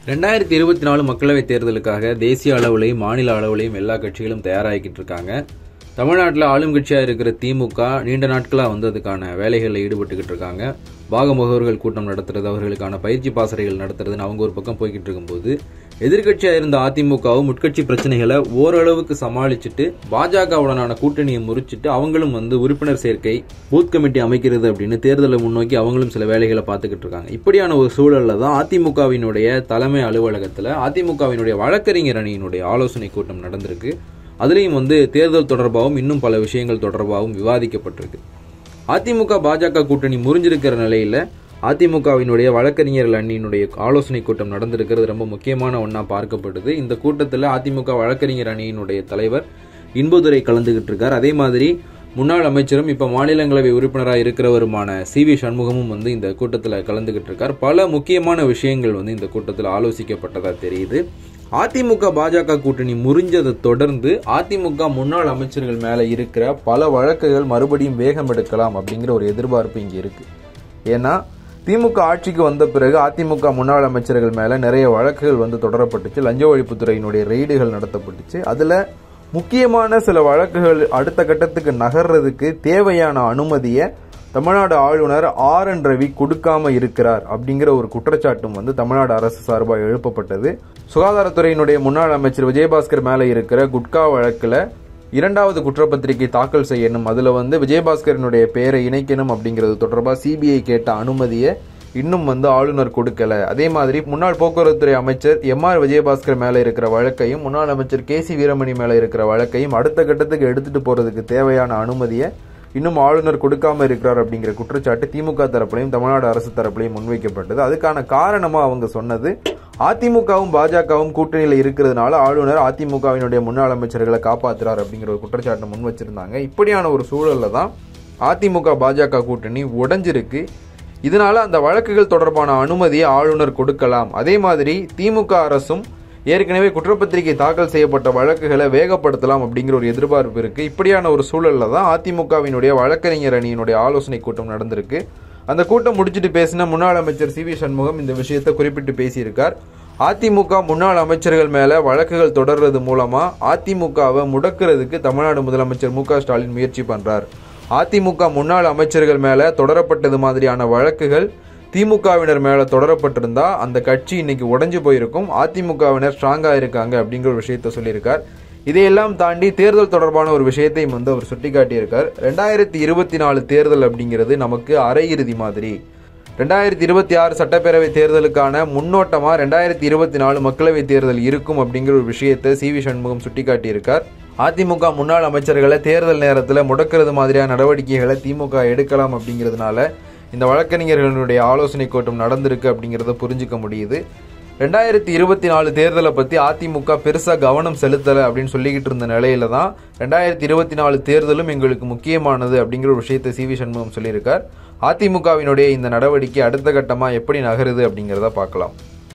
ரெண்டாயிரத்தி இருபத்தி நாலு மக்களவைத் தேர்தலுக்காக தேசிய அளவுலையும் மாநில அளவுலையும் எல்லா கட்சிகளும் தயாராகிக்கிட்டு இருக்காங்க தமிழ்நாட்டில் ஆளும் கட்சியாக இருக்கிற திமுக நீண்ட நாட்களாக வந்து அதுக்கான வேலைகளில் ஈடுபட்டுக்கிட்டு இருக்காங்க பாக முகவர்கள் கூட்டம் நடத்துறது அவர்களுக்கான பயிற்சி பாசறைகள் நடத்துறதுன்னு அவங்க ஒரு பக்கம் போய்கிட்டு இருக்கும்போது எதிர்க்கட்சியாக இருந்த அதிமுகவும் உட்கட்சி பிரச்சனைகளை ஓரளவுக்கு சமாளிச்சுட்டு பாஜகவுடனான கூட்டணியை முறிச்சிட்டு அவங்களும் வந்து உறுப்பினர் சேர்க்கை பூத் கமிட்டி அமைக்கிறது அப்படின்னு தேர்தலை முன்னோக்கி அவங்களும் சில வேலைகளை பார்த்துக்கிட்டு இருக்காங்க இப்படியான ஒரு சூழல்ல தான் அதிமுகவினுடைய தலைமை அலுவலகத்தில் அதிமுகவினுடைய வழக்கறிஞர் அணியினுடைய ஆலோசனை கூட்டம் நடந்திருக்கு அதுலேயும் வந்து தேர்தல் தொடர்பாகவும் இன்னும் பல விஷயங்கள் தொடர்பாகவும் விவாதிக்கப்பட்டிருக்கு அதிமுக பாஜக கூட்டணி முறிஞ்சிருக்கிற நிலையில அதிமுகவினுடைய வழக்கறிஞர்கள் அணியினுடைய ஆலோசனை கூட்டம் நடந்திருக்கிறது ரொம்ப முக்கியமான ஒன்றா பார்க்கப்படுது இந்த கூட்டத்தில் அதிமுக வழக்கறிஞர் அணியினுடைய தலைவர் இன்பதுரை கலந்துகிட்டு இருக்கார் அதே மாதிரி முன்னாள் அமைச்சரும் இப்போ மாநிலங்களவை உறுப்பினராக இருக்கிறவருமான சி வி சண்முகமும் வந்து இந்த கூட்டத்தில் கலந்துகிட்டு இருக்கார் பல முக்கியமான விஷயங்கள் வந்து இந்த கூட்டத்தில் ஆலோசிக்கப்பட்டதா தெரியுது அதிமுக பாஜக கூட்டணி முறிஞ்சதை தொடர்ந்து அதிமுக முன்னாள் அமைச்சர்கள் மேல இருக்கிற பல வழக்குகள் மறுபடியும் வேகம் எடுக்கலாம் அப்படிங்கிற ஒரு எதிர்பார்ப்பு இங்க இருக்கு ஏன்னா திமுக ஆட்சிக்கு வந்த பிறகு அதிமுக முன்னாள் அமைச்சர்கள் மேல நிறைய வழக்குகள் வந்து தொடரப்பட்டுச்சு லஞ்ச ஒழிப்புத்துறையினுடைய ரெய்டுகள் நடத்தப்பட்டுச்சு அதுல முக்கியமான சில வழக்குகள் அடுத்த கட்டத்துக்கு நகர்றதுக்கு தேவையான அனுமதியை தமிழ்நாடு ஆளுநர் ஆர் என் ரவி கொடுக்காம இருக்கிறார் அப்படிங்கிற ஒரு குற்றச்சாட்டும் வந்து தமிழ்நாடு அரசு சார்பாக எழுப்பப்பட்டது சுகாதாரத்துறையினுடைய முன்னாள் அமைச்சர் விஜயபாஸ்கர் மேல இருக்கிற குட்கா வழக்குல இரண்டாவது குற்றப்பத்திரிகை தாக்கல் செய்யணும் அதுல வந்து விஜயபாஸ்கரனுடைய பெயரை இணைக்கணும் அப்படிங்கிறது தொடர்பாக சிபிஐ கேட்ட அனுமதியை இன்னும் வந்து ஆளுநர் கொடுக்கல அதே மாதிரி முன்னாள் போக்குவரத்துறை அமைச்சர் எம் ஆர் விஜயபாஸ்கர் மேல இருக்கிற வழக்கையும் முன்னாள் அமைச்சர் கே சி வீரமணி மேல இருக்கிற வழக்கையும் அடுத்த கட்டத்துக்கு எடுத்துட்டு போறதுக்கு தேவையான அனுமதியை இன்னும் ஆளுநர் கொடுக்காம இருக்கிறார் அப்படிங்கிற குற்றச்சாட்டு திமுக தரப்புலையும் தமிழ்நாடு அரசு தரப்புலையும் முன்வைக்கப்பட்டது அதுக்கான காரணமா அவங்க சொன்னது அதிமுகவும் பாஜகவும் கூட்டணியில் இருக்கிறதுனால ஆளுநர் அதிமுகவினுடைய முன்னாள் அமைச்சர்களை காப்பாத்துறார் அப்படிங்கிற ஒரு குற்றச்சாட்டை முன் வச்சிருந்தாங்க இப்படியான ஒரு சூழல்ல தான் அதிமுக பாஜக கூட்டணி உடைஞ்சிருக்கு இதனால அந்த வழக்குகள் தொடர்பான அனுமதியை ஆளுநர் கொடுக்கலாம் அதே மாதிரி திமுக அரசும் ஏற்கனவே குற்றப்பத்திரிகை தாக்கல் செய்யப்பட்ட வழக்குகளை வேகப்படுத்தலாம் அப்படிங்கிற ஒரு எதிர்பார்ப்பு இருக்கு இப்படியான ஒரு சூழல்ல தான் அதிமுகவினுடைய வழக்கறிஞர் அணியினுடைய ஆலோசனை கூட்டம் நடந்திருக்கு அந்த கூட்டம் முடிச்சுட்டு பேசின முன்னாள் அமைச்சர் சி வி சண்முகம் இந்த விஷயத்தை குறிப்பிட்டு பேசியிருக்கார் அதிமுக முன்னாள் அமைச்சர்கள் மேல வழக்குகள் தொடர்றது மூலமா அதிமுகவை முடக்கிறதுக்கு தமிழ்நாடு முதலமைச்சர் மு க ஸ்டாலின் முயற்சி பண்றார் அதிமுக முன்னாள் அமைச்சர்கள் மேல தொடரப்பட்டது மாதிரியான வழக்குகள் திமுகவினர் மேல தொடரப்பட்டிருந்தா அந்த கட்சி இன்னைக்கு உடைஞ்சு போயிருக்கும் அதிமுகவினர் ஸ்ட்ராங்கா இருக்காங்க அப்படிங்கிற ஒரு விஷயத்த சொல்லியிருக்கார் இதையெல்லாம் தாண்டி தேர்தல் தொடர்பான ஒரு விஷயத்தையும் வந்து அவர் சுட்டிக்காட்டியிருக்கார் ரெண்டாயிரத்தி இருபத்தி நாலு தேர்தல் அப்படிங்கிறது நமக்கு அரையிறுதி மாதிரி ரெண்டாயிரத்தி இருபத்தி ஆறு சட்டப்பேரவை தேர்தலுக்கான முன்னோட்டமா ரெண்டாயிரத்தி இருபத்தி நாலு மக்களவை தேர்தல் இருக்கும் அப்படிங்கிற ஒரு விஷயத்தை சி வி சண்முகம் சுட்டிக்காட்டியிருக்கார் அதிமுக முன்னாள் அமைச்சர்களை தேர்தல் நேரத்தில் முடக்கிறது மாதிரியான நடவடிக்கைகளை திமுக எடுக்கலாம் அப்படிங்கிறதுனால இந்த வழக்கறிஞர்களுடைய ஆலோசனை கூட்டம் நடந்திருக்கு அப்படிங்கிறத புரிஞ்சுக்க முடியுது ரெண்டாயிரத்தி இருபத்தி நாலு தேர்தலை பத்தி அதிமுக பெருசா கவனம் செலுத்தல அப்படின்னு சொல்லிக்கிட்டு இருந்த நிலையில தான் ரெண்டாயிரத்தி இருபத்தி நாலு தேர்தலும் எங்களுக்கு முக்கியமானது அப்படிங்கிற ஒரு விஷயத்தை சி வி சண்முகம் சொல்லியிருக்கார் அதிமுகவினுடைய இந்த நடவடிக்கை அடுத்த கட்டமா எப்படி நகருது அப்படிங்கிறத பார்க்கலாம்